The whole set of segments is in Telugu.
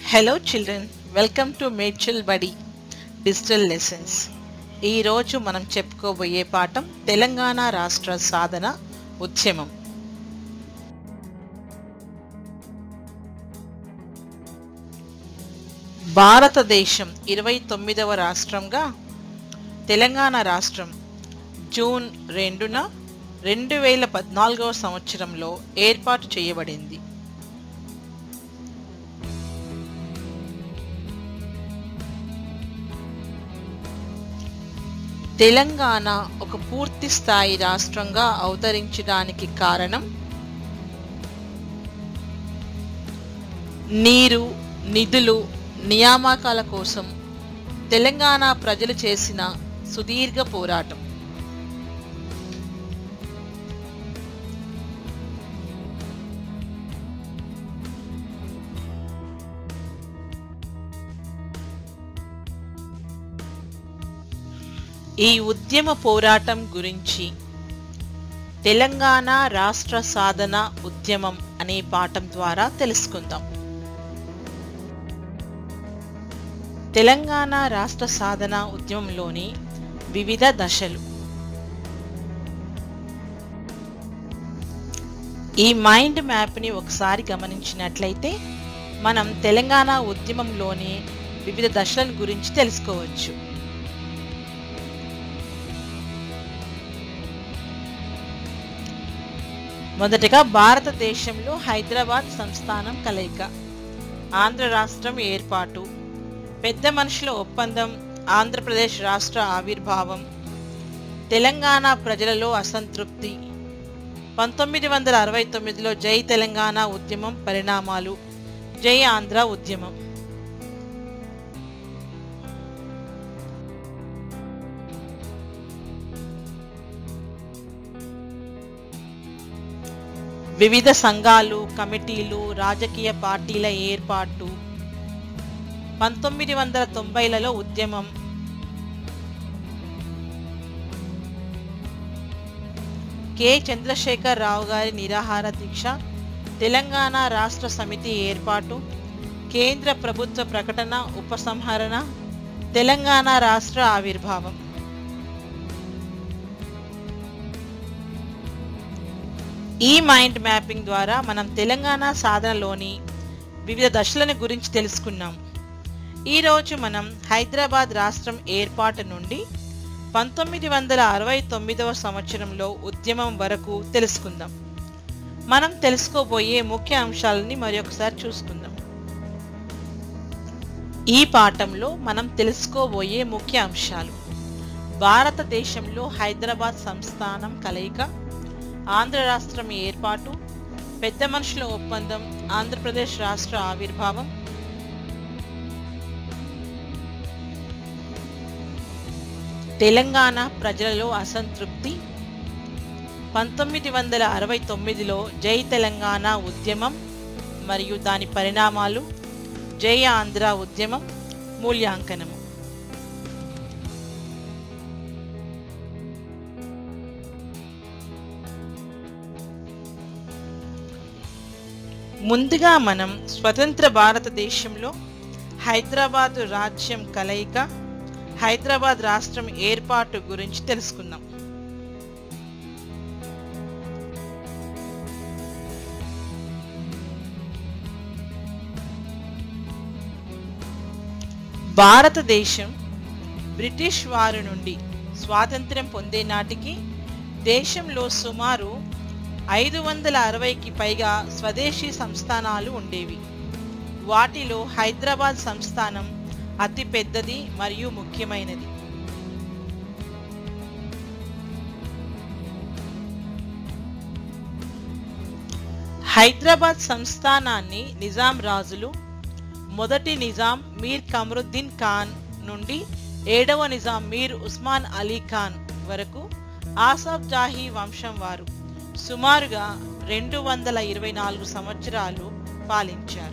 hello children welcome to Medchal బడి డిజిటల్ లెసన్స్ ఈరోజు మనం చెప్పుకోబోయే పాఠం తెలంగాణ రాష్ట్ర సాధన ఉద్యమం భారతదేశం ఇరవై తొమ్మిదవ రాష్ట్రంగా తెలంగాణ రాష్ట్రం జూన్ రెండున రెండు వేల పద్నాలుగవ సంవత్సరంలో ఏర్పాటు చేయబడింది తెలంగాణ ఒక పూర్తి స్థాయి రాష్ట్రంగా అవతరించడానికి కారణం నీరు నిధులు నియామకాల కోసం తెలంగాణ ప్రజలు చేసిన సుదీర్ఘ పోరాటం ఈ ఉద్యమ పోరాటం గురించి తెలంగాణ రాష్ట్ర సాధన ఉద్యమం అనే పాఠం ద్వారా తెలుసుకుందాం తెలంగాణ రాష్ట్ర సాధన ఉద్యమంలోని వివిధ దశలు ఈ మైండ్ మ్యాప్ని ఒకసారి గమనించినట్లయితే మనం తెలంగాణ ఉద్యమంలోని వివిధ దశల గురించి తెలుసుకోవచ్చు మొదటగా భారతదేశంలో హైదరాబాద్ సంస్థానం కలయిక ఆంధ్ర రాష్ట్రం ఏర్పాటు పెద్ద మనుషుల ఒప్పందం ఆంధ్రప్రదేశ్ రాష్ట్ర ఆవిర్భావం తెలంగాణ ప్రజలలో అసంతృప్తి పంతొమ్మిది వందల అరవై తొమ్మిదిలో జై తెలంగాణ ఉద్యమం పరిణామాలు జై ఆంధ్ర ఉద్యమం వివిధ సంఘాలు కమిటీలు రాజకీయ పార్టీల ఏర్పాటు పంతొమ్మిది వందల తొంభైలలో ఉద్యమం కె చంద్రశేఖర్ రావు గారి నిరాహార దీక్ష తెలంగాణ రాష్ట్ర సమితి ఏర్పాటు కేంద్ర ప్రభుత్వ ప్రకటన ఉపసంహరణ తెలంగాణ రాష్ట్ర ఆవిర్భావం ఈ మైండ్ మ్యాపింగ్ ద్వారా మనం తెలంగాణ సాధనలోని వివిధ దశలను గురించి తెలుసుకున్నాం ఈరోజు మనం హైదరాబాద్ రాష్ట్రం ఏర్పాటు నుండి పంతొమ్మిది వందల అరవై తొమ్మిదవ సంవత్సరంలో ఉద్యమం వరకు తెలుసుకుందాం మనం తెలుసుకోబోయే ముఖ్య అంశాలని మరొకసారి చూసుకుందాం ఈ పాఠంలో మనం తెలుసుకోబోయే ముఖ్య అంశాలు భారతదేశంలో హైదరాబాద్ సంస్థానం కలయిక ఆంధ్ర రాష్ట్రం ఏర్పాటు పెద్ద మనుషుల ఒప్పందం ఆంధ్రప్రదేశ్ రాష్ట్ర ఆవిర్భావం తెలంగాణ ప్రజలలో అసంతృప్తి పంతొమ్మిది వందల అరవై తొమ్మిదిలో జై తెలంగాణ ఉద్యమం మరియు దాని పరిణామాలు జై ఆంధ్ర ఉద్యమం మూల్యాంకనము ముందుగా మనం స్వతంత్ర భారతదేశంలో హైదరాబాద్ రాజ్యం కలయిక హైదరాబాద్ రాష్ట్రం ఏర్పాటు గురించి తెలుసుకుందాం భారతదేశం బ్రిటిష్ వారి నుండి స్వాతంత్ర్యం పొందే నాటికి దేశంలో సుమారు ఐదు వందల అరవైకి పైగా స్వదేశీ సంస్థానాలు ఉండేవి వాటిలో హైదరాబాద్ సంస్థానం అతి పెద్దది మరియు ముఖ్యమైనది హైదరాబాద్ సంస్థానాన్ని నిజాం రాజులు మొదటి నిజాం మీర్ కమరుద్దీన్ ఖాన్ నుండి ఏడవ నిజాం మీర్ ఉస్మాన్ అలీ ఖాన్ వరకు ఆసాఫ్ జాహీ వంశం వారు సుమారుగా రెండు వందల ఇరవై నాలుగు సంవత్సరాలు పాలించారు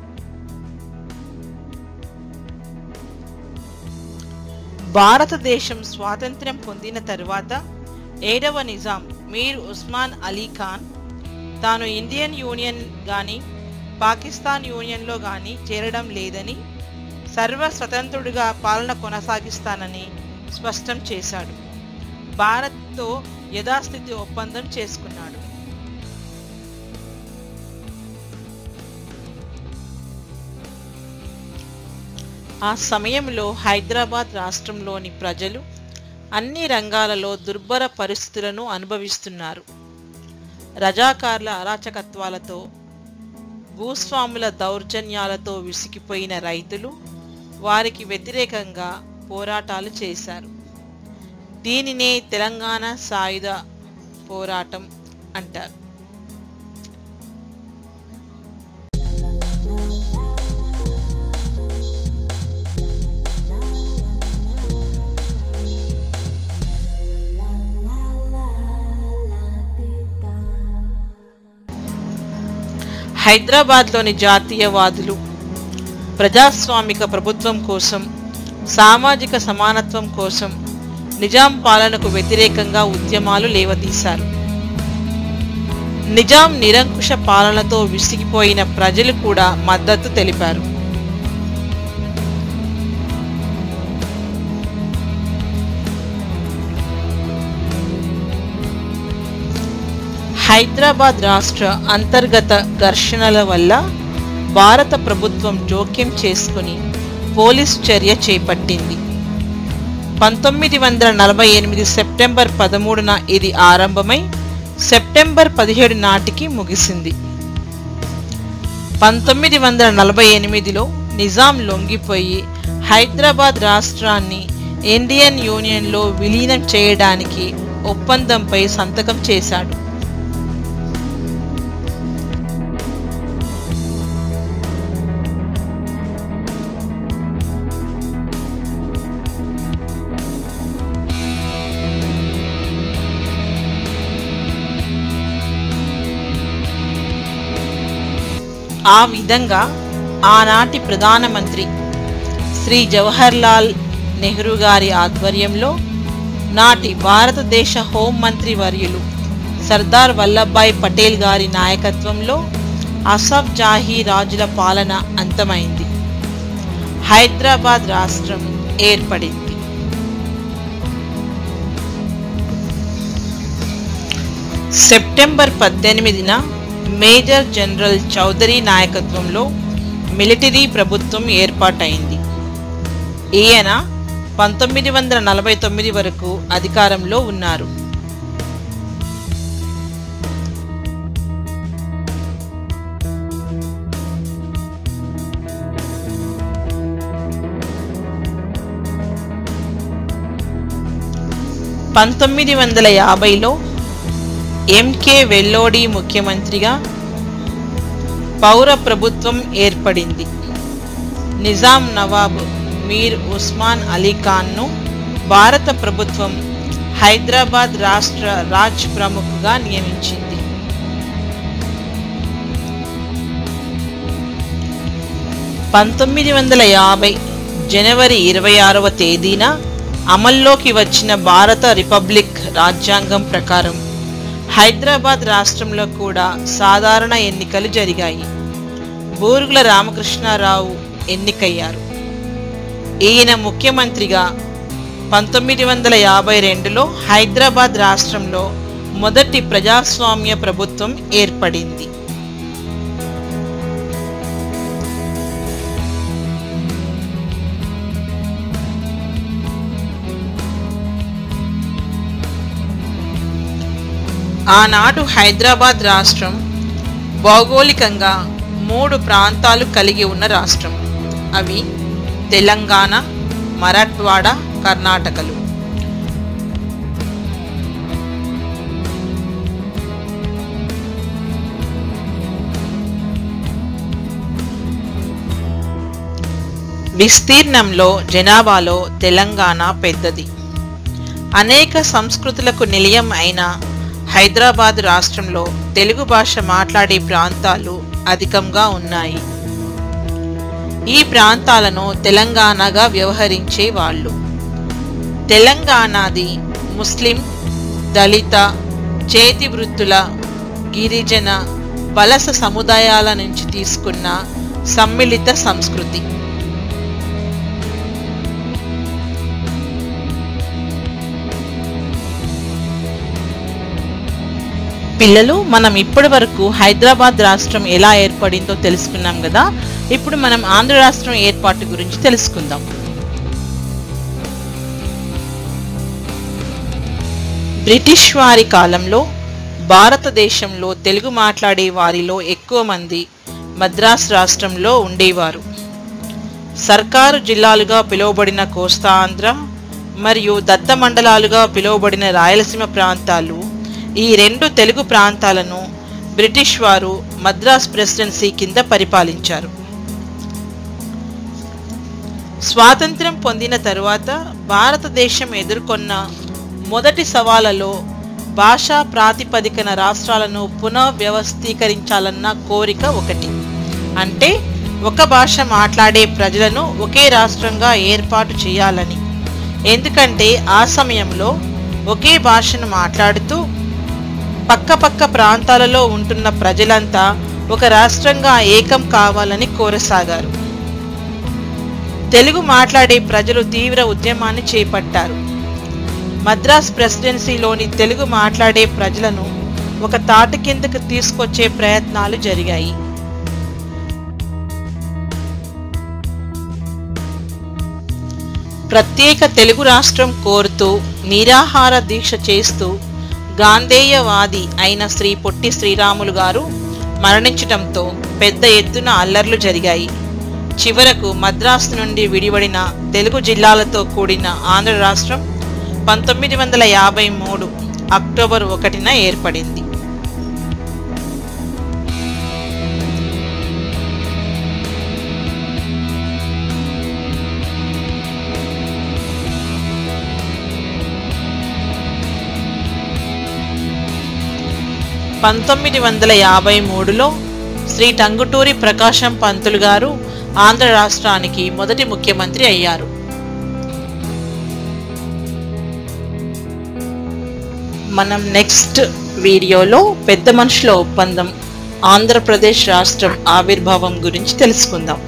భారతదేశం స్వాతంత్ర్యం పొందిన తరువాత ఏడవ నిజాం మీర్ ఉస్మాన్ అలీ ఖాన్ తాను ఇండియన్ యూనియన్ గాని పాకిస్తాన్ యూనియన్లో గాని చేరడం లేదని సర్వ స్వతంత్రుడిగా పాలన కొనసాగిస్తానని స్పష్టం చేశాడు భారత్తో యథాస్థితి ఒప్పందం చేసుకున్నాడు ఆ సమయంలో హైదరాబాద్ రాష్ట్రంలోని ప్రజలు అన్ని రంగాలలో దుర్భర పరిస్థితులను అనుభవిస్తున్నారు రజాకార్ల అరాచకత్వాలతో భూస్వాముల దౌర్జన్యాలతో విసిగిపోయిన రైతులు వారికి వ్యతిరేకంగా పోరాటాలు చేశారు దీనినే తెలంగాణ సాయుధ పోరాటం అంటారు హైదరాబాద్లోని జాతీయవాదులు ప్రజాస్వామిక ప్రభుత్వం కోసం సామాజిక సమానత్వం కోసం నిజాం పాలనకు వ్యతిరేకంగా ఉద్యమాలు లేవదీశారు నిజాం నిరంకుశ పాలనతో విసిగిపోయిన ప్రజలు కూడా మద్దతు తెలిపారు హైదరాబాద్ రాష్ట్ర అంతర్గత ఘర్షణల వల్ల భారత ప్రభుత్వం జోక్యం చేసుకుని పోలీస్ చర్య చేపట్టింది పంతొమ్మిది వందల నలభై ఎనిమిది సెప్టెంబర్ పదమూడున ఇది ఆరంభమై సెప్టెంబర్ పదిహేడు నాటికి ముగిసింది పంతొమ్మిది వందల నలభై ఎనిమిదిలో నిజాం లొంగిపోయి హైదరాబాద్ రాష్ట్రాన్ని ఇండియన్ యూనియన్లో విలీనం చేయడానికి ఒప్పందంపై సంతకం చేశాడు ఆ విధంగా ఆనాటి ప్రధానమంత్రి శ్రీ జవహర్లాల్ నెహ్రూ గారి ఆధ్వర్యంలో నాటి భారతదేశ హోంమంత్రి వర్యులు సర్దార్ వల్లభాయ్ పటేల్ గారి నాయకత్వంలో అసఫ్ జాహీ రాజుల పాలన అంతమైంది హైదరాబాద్ రాష్ట్రం ఏర్పడింది సెప్టెంబర్ పద్దెనిమిదిన మేజర్ జనరల్ చౌదరి నాయకత్వంలో మిలిటరీ ప్రభుత్వం ఏర్పాటైంది ఈయన పంతొమ్మిది వందల నలభై తొమ్మిది వరకు అధికారంలో ఉన్నారు పంతొమ్మిది వందల యాభైలో ఎంకే వెల్లోడి ముఖ్యమంత్రిగా పౌర ప్రభుత్వం ఏర్పడింది నిజాం నవాబ్ మీర్ ఉస్మాన్ అలీ ఖాన్ను భారత ప్రభుత్వం హైదరాబాద్ రాష్ట్ర రాజ్ ప్రముఖగా నియమించింది పంతొమ్మిది వందల యాభై జనవరి ఇరవై ఆరవ తేదీన అమల్లోకి వచ్చిన భారత రిపబ్లిక్ రాజ్యాంగం ప్రకారం హైదరాబాద్ రాష్ట్రంలో కూడా సాధారణ ఎన్నికలు జరిగాయి బూరుగుల రామకృష్ణారావు ఎన్నికయ్యారు ఈయన ముఖ్యమంత్రిగా పంతొమ్మిది వందల యాభై రెండులో హైదరాబాద్ రాష్ట్రంలో మొదటి ప్రజాస్వామ్య ప్రభుత్వం ఏర్పడింది ఆనాడు హైదరాబాద్ రాష్ట్రం భౌగోళికంగా మూడు ప్రాంతాలు కలిగి ఉన్న రాష్ట్రం అవి తెలంగాణ మరాఠ్వాడ కర్ణాటకలు విస్తీర్ణంలో జనాభాలో తెలంగాణ పెద్దది అనేక సంస్కృతులకు నిలయం అయిన హైదరాబాద్ రాష్ట్రంలో తెలుగు భాష మాట్లాడే ప్రాంతాలు అధికంగా ఉన్నాయి ఈ ప్రాంతాలను తెలంగాణగా వ్యవహరించే వాళ్ళు తెలంగాణది ముస్లిం దళిత చేతి వృత్తుల గిరిజన వలస సముదాయాల నుంచి తీసుకున్న సమ్మిళిత సంస్కృతి పిల్లలు మనం ఇప్పటి వరకు హైదరాబాద్ రాష్ట్రం ఎలా ఏర్పడిందో తెలుసుకున్నాం కదా ఇప్పుడు మనం ఆంధ్ర రాష్ట్రం ఏర్పాటు గురించి తెలుసుకుందాం బ్రిటిష్ వారి కాలంలో భారతదేశంలో తెలుగు మాట్లాడే వారిలో ఎక్కువ మంది మద్రాస్ రాష్ట్రంలో ఉండేవారు సర్కారు జిల్లాలుగా పిలువబడిన కోస్తా ఆంధ్ర మరియు దత్త మండలాలుగా పిలువబడిన రాయలసీమ ప్రాంతాలు ఈ రెండు తెలుగు ప్రాంతాలను బ్రిటిష్ వారు మద్రాస్ ప్రెసిడెన్సీ కింద పరిపాలించారు స్వాతంత్ర్యం పొందిన తరువాత భారతదేశం ఎదుర్కొన్న మొదటి సవాళ్లలో భాషా ప్రాతిపదికన రాష్ట్రాలను పునఃవ్యవస్థీకరించాలన్న కోరిక ఒకటి అంటే ఒక భాష మాట్లాడే ప్రజలను ఒకే రాష్ట్రంగా ఏర్పాటు చేయాలని ఎందుకంటే ఆ సమయంలో ఒకే భాషను మాట్లాడుతూ పక్కపక్క ప్రాంతాలలో ఉంటున్న ప్రజలంతా ఒక రాష్ట్రంగా ఏకం కావాలని కోరసాగారు తెలుగు మాట్లాడే ప్రజలు తీవ్ర ఉద్యమాన్ని చేపట్టారు మద్రాస్ ప్రెసిడెన్సీలోని తెలుగు మాట్లాడే ప్రజలను ఒక తాటి కిందకు తీసుకొచ్చే ప్రయత్నాలు జరిగాయి ప్రత్యేక తెలుగు రాష్ట్రం కోరుతూ నిరాహార దీక్ష చేస్తూ గాంధేయవాది అయిన శ్రీ పొట్టి శ్రీరాములు గారు మరణించటంతో పెద్ద ఎత్తున అల్లర్లు జరిగాయి చివరకు మద్రాసు నుండి విడివడిన తెలుగు జిల్లాలతో కూడిన ఆంధ్ర రాష్ట్రం పంతొమ్మిది వందల యాభై మూడు అక్టోబర్ ఒకటిన ఏర్పడింది పంతొమ్మిది వందల యాభై మూడులో శ్రీ టంగుటూరి ప్రకాశం పంతులు గారు ఆంధ్ర రాష్ట్రానికి మొదటి ముఖ్యమంత్రి అయ్యారు మనం నెక్స్ట్ వీడియోలో పెద్ద మనుషుల ఒప్పందం ఆంధ్రప్రదేశ్ రాష్ట్రం ఆవిర్భావం గురించి తెలుసుకుందాం